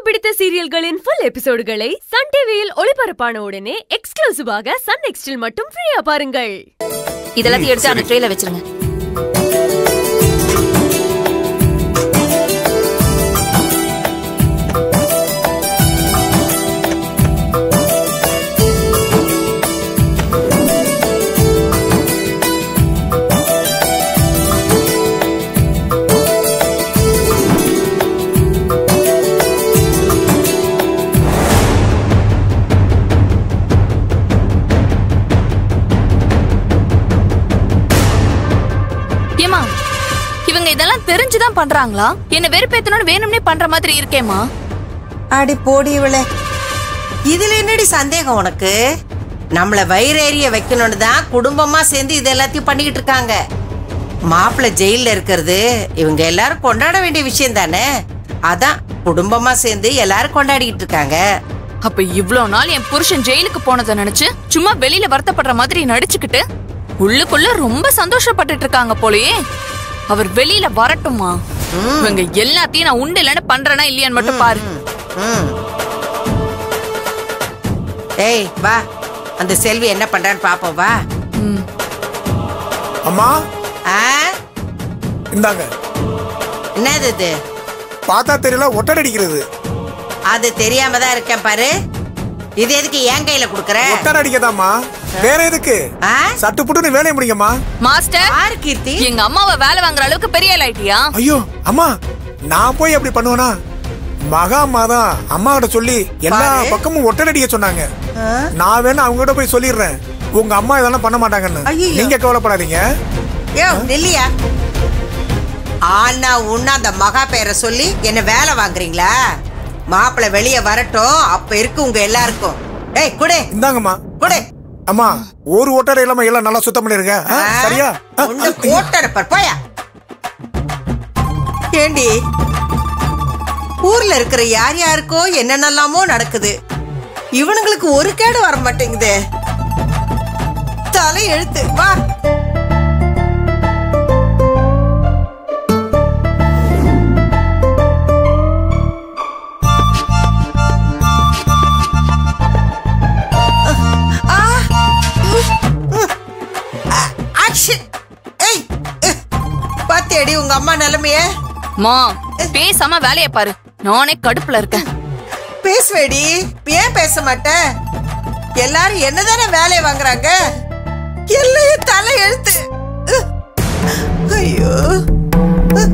பிடித்த சீரியல்களின் full எபிசோடுகளை Sun டிவியில் ஒளிபரப்பான உடனே எக்ஸ்க்ளூசிவாக சன் நெக்ஸ்டில் மட்டும் ஃப்ரீயா பாருங்கள் இதெல்லாத்தையும் எடுத்து அந்த ட்ரேல வச்சிருங்க ஏமா இவங்க இதெல்லாம் தெரிஞ்சுதான் பண்றாங்களா என்ன வெறுப்பேத்தணும்னு வேணும்னே பண்ற மாதிரி இருக்கேமா அடி போடி இவளே இதுல என்னடி சந்தேகம் உனக்கு நம்மள வயிறேறிய வைக்கணும்னு தான் குடும்பமா சேர்ந்து இது எல்லாத்தையும் பண்ணிக்கிட்டு இருக்காங்க மாப்பிள்ளை ஜெயில்ல இருக்கிறது இவங்க எல்லாரும் கொண்டாட வேண்டிய விஷயம் தானே அதான் குடும்பமா சேர்ந்து எல்லாரும் கொண்டாடிக்கிட்டு இருக்காங்க அப்ப இவ்ளோ நாள் என் புருஷன் ஜெயிலுக்கு போனதை நினைச்சு சும்மா வெளியில வருத்தப்படுற மாதிரி நடிச்சுக்கிட்டு உள்ளுக்குள்ள ரொம்ப சந்தோஷப்பட்டுட்டு இருக்காங்க போலயே அவர் வெளியில வரட்டுமா இவங்க எல்லாத்தையும் நான் உண்டு இல்லைன்னு பண்றேனா இல்லையான்னு மட்டும் பாரு ம். ஏய் வா அந்த செல்வி என்ன பண்றான்னு பாப்போம் வா ம். அம்மா ஆ இந்தாங்க என்னது இது பார்த்தா தெரியல ஒட்டடை அடிக்கிறது அது தெரியாம தான் இருக்கேன் பாரு இது எதுக்கு என் கையில குடுக்கற ஒட்டடை அடிக்கதாம்மா வேற எதுக்கு ஆ? சட்டு புட்டுன்னு வேலையை முடிங்கம்மா மாஸ்டர் யாரு கீர்த்தி எங்க அம்மாவை வேலை வாங்குற அளவுக்கு பெரிய ஆள் ஆயிட்டியா ஐயோ அம்மா நான் போய் அப்படி பண்ணுவேனா மகா அம்மா தான் அம்மா கிட்ட சொல்லி எல்லா பாரு. பக்கமும் ஒட்டடை அடிக்க சொன்னாங்க ஆ? நான் வேணா அவங்க கிட்ட போய் சொல்லிடுறேன் உங்க அம்மா இதெல்லாம் பண்ண மாட்டாங்கன்னு ஐயையோ. நீங்க கவலைப்படாதீங்க யோ நெல்லியா ஆனா உன்ன அந்த மகா பேரை சொல்லி என்ன வேலை வாங்குறீங்களா மாப்பிள்ளை வெளிய வரட்டும் அப்ப இருக்கு உங்க எல்லாருக்கும் ஏய் குடு இந்தாங்கம்மா குடு அம்மா ஒரு ஒட்டடை இல்லாம எல்லாம் நல்லா சுத்தம் பண்ணிருங்க ஆ, சரியா ஆ, உண்டு போட்டடப்பர் போயா ஏண்டி ஊர்ல இருக்கிற யார் யாருக்கோ என்னென்னலாமோ நடக்குது இவனுங்களுக்கு ஒரு கேடு வர மாட்டேங்குதே தலை எழுத்து வா ஆ! ஆ! ஆக்ஷன்! ஏய்! அஹ்! பாத்தியாடி உங்க அம்மா நிலைமைய மா பேசாம வேலையை பாரு நானே கடுப்புல இருக்கேன் பேசுவேடி ஏன் பேச மாட்ட எல்லாரும் என்னதானே வேலையை வாங்குறாங்க எல்லையும் தலை எழுத்து அஹ்! ஐயோ அஹ்!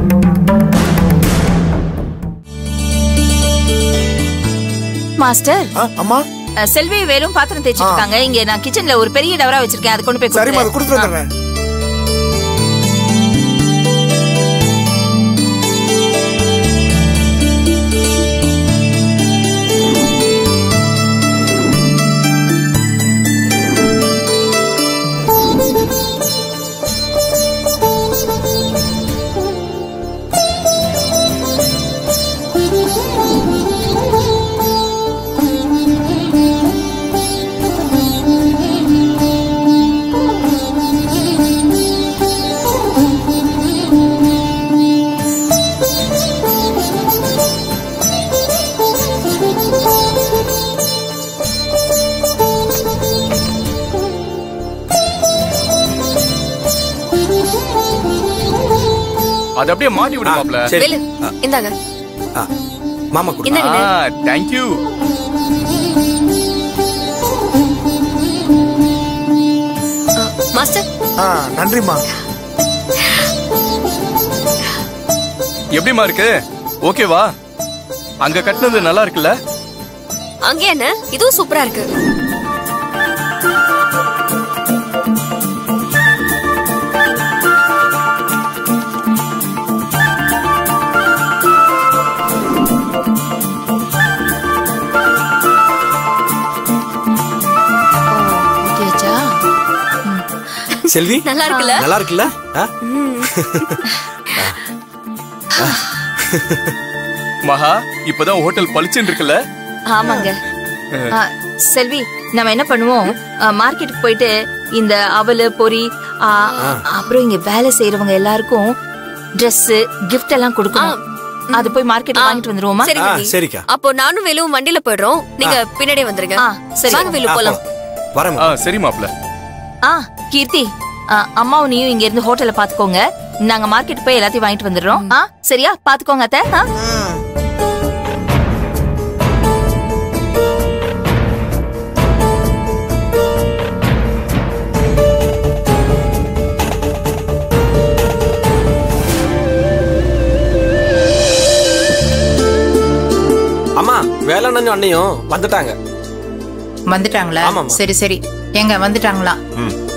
மாஸ்டர் ஆ, அம்மா அஹ், செல்வி வேலும் பாத்திரம் தேய்ச்சிட்டு இருக்காங்க இங்க நான் கிச்சன்ல ஒரு பெரிய டவரா வச்சிருக்கேன் அதை கொண்டு போய் சரிம்மா அதை கொடுத்துரு. கொடுத்துட்டு வந்துடுறேன் அது அப்படியே மாட்டி விடு மாப்ள சரி வேலு இந்தாங்க ஆ, மாமா கொடு இந்தாங்க ஆ வேலு. தேங்க் யூ மாஸ்டர் ஆ நன்றிம்மா எப்படிமா இருக்கு ஓகேவா அங்க கட்டினது நல்லா இருக்குல்ல அங்கே என்ன இதுவும் சூப்பரா இருக்கு ஓகேச்சா செல்வி நல்லா இருக்குல்ல நல்லா இருக்குல்ல ஆ? மகா இப்பதான் ஹோட்டல் பளிச்சுன்னு இருக்குல்ல ஆமாங்க ஆ, செல்வி நம்ம என்ன பண்ணுவோம் மார்க்கெட்டுக்கு போயிட்டு இந்த அவலு பொரி ஆ, அப்புறம் இங்க வேலை செய்யறவங்க எல்லாருக்கும் Dress gift எல்லாம் கொடுக்கணும் அது போய் மார்க்கெட்ல வாங்கிட்டு வந்துருவோமா சரி ஆ விதி. சரிக்கா அப்போ நானும் வேலுவும் வண்டியில போயிடுறோம் நீங்க பின்னாடியே வந்துருங்க ஆ, சரி. வாங்க வேலு ஆ, போலாம் போ. வரேன் ஆ சரி மாப்ள ஆ கீர்த்தி ஆ, அம்மாவும் நீயும் இங்க இருந்து ஹோட்டல்ல பாத்துக்கோங்க நாங்க மார்க்கெட் போய் எல்லாத்தையும் வாங்கிட்டு வந்துடுறோம் ஆ சரியா பாத்துக்கோங்க அத்தை ஆ? ம். அம்மா வேளாண் அண்ணையும் வந்துட்டாங்க வந்துட்டாங்களா ஆமாம்மா. சரி சரி எங்க வந்துட்டாங்களா ம்